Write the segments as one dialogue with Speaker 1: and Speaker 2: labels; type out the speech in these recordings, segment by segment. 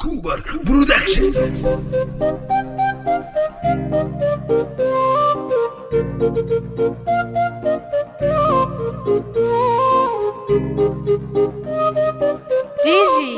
Speaker 1: كوبر برودكشن
Speaker 2: دي جي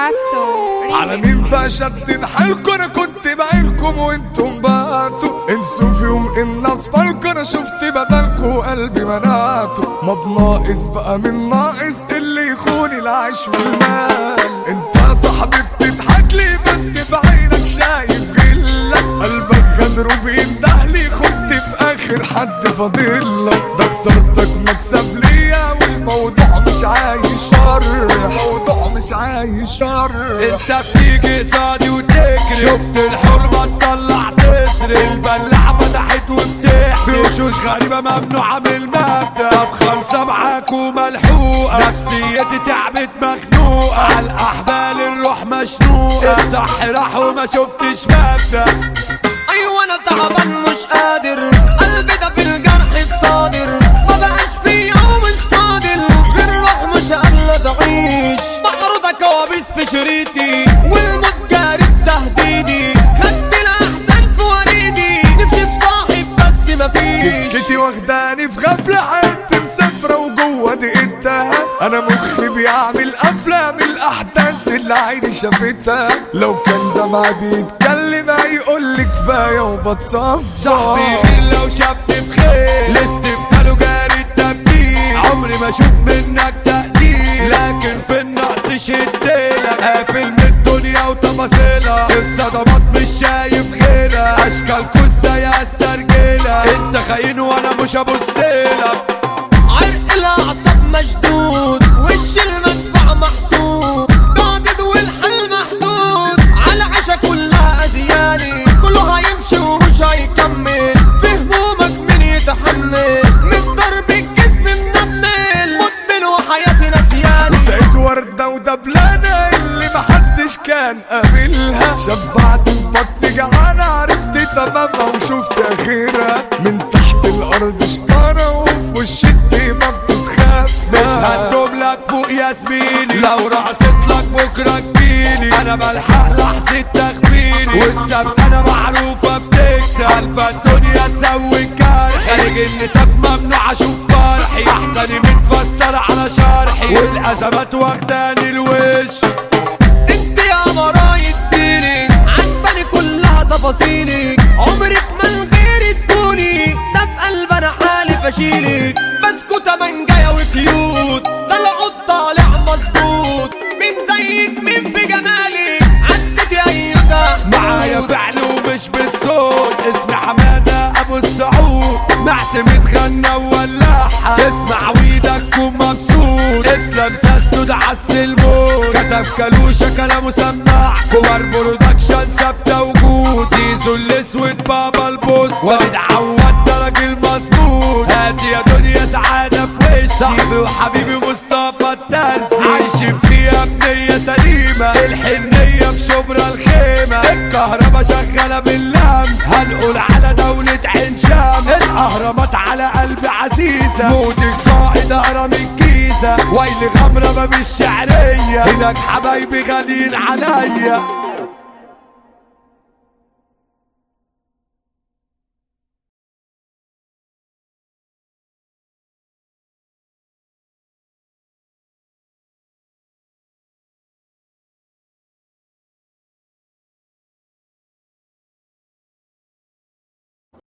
Speaker 2: ساسو
Speaker 3: على مين بقى شدين حالكم انا كنت بعينكم وانتم باتوا انسوا في يوم ان اصفالكم انا شفت بدلكم وقلبي منعته ما بناقص بقى من ناقص اللي يخون العيش والمال انت يا صاحبي بتضحك لي بس في عينك شايف غلك قلبك غدر وبيندهلي خدت في اخر حد فاضلك ده خسارتك مكسب ليا والموضوع مش عايش شر الموضوع مش عايش شر
Speaker 4: انت بتيجي قصادي وتجري شفت الحرمة تطلع تسري البلاعة فتحت وبتحكي وشوش غريبة ممنوعة من المبدأ طب خمسة معاك وملحوقة نفسيتي تعبت مخنوقة على الأحبال الروح مشنوقة الصح راح وما شفتش مبدأ
Speaker 5: ايوه انا تعبان مش قادر قلبي ده في الجرح اتصادر ما بقاش في يوم مش قادر غير روح مش قادرة تعيش معروضة كوابيس في شريطي والموت جاري في تهديدي خدت الاحسن في وريدي نفسي في صاحب بس مفيش
Speaker 3: سكتي واخداني في غفلة حياتي مسافرة وجوه دقيقتها أنا مخي بيعمل أفلام الأحداث اللي عيني شافتها لو كان دمعي بيتكلم هيقول لي كفاية وبتصفى
Speaker 4: صاحبي مين لو شافني بخير الاستقبال وجاري التبديل عمري ما اشوف منك تقدير لكن في النقص شديلك قافل من الدنيا وتفاصيلها الصدمات مش شايف غيرها اشكالكوا ازاي استرجلها انت خاين وانا مش ابصلك
Speaker 5: عرق الاعصاب مشدود وش المدفع محدود بعدد والحل محدود على عشا كلها ازياني كله هيمشي ومش هيكمل في همومك مين يتحمل من ضرب الجسم منمل مدمن وحياتي نسياني
Speaker 3: سقيت وردة ودبلانة اللي محدش كان قابلها شبعت البطن جعانة عرفت تمامها وشفت اخرها من تحت الارض شطارة وفي وش الديمة بتتخاف
Speaker 4: مش هندوب لك فوق يا زميلي لو رقصت لك بكره تجيلي انا بلحق لحظه تخفيلي والسبت انا معروفه بتكسب الفا الدنيا تسوي كارحي خارج النطاق ممنوع اشوف فرحي احزاني متفسر على شرحي والازمات واخداني الوش
Speaker 5: انت يا مراية ديني عجباني كلها تفاصيلك عمرك ما غير تكوني ده في قلب انا حالف اشيلك بسكوتة من جاية وكيوت ده العود طالع مظبوط مين زيك مين في جمالك عدت يا ايوة
Speaker 4: معايا فعل ومش بالصوت اسمي حمادة ابو السعود معتمد غنى وولاحة اسمع ويدك كون مبسوط اسلام ساسود عالسلمون كتب كلوشة كلامه سماع كبر برودكشن ثابتة وجود زيزو الاسود بابا البوس وليد عواد ده راجل مظبوط هاتي يا دنيا سعادة في وشي صاحبي وحبيبي مصطفى الترسي عايشين فيها بنية سليمة الحنية في شبرا الخيمة الكهرباء شغالة باللمس هنقول على دولة عين شمس الأهرامات على قلب عزيزة موت القائد هرم الجيزة ويلي غمرة ما بالشعرية هناك حبايبي غاليين عليا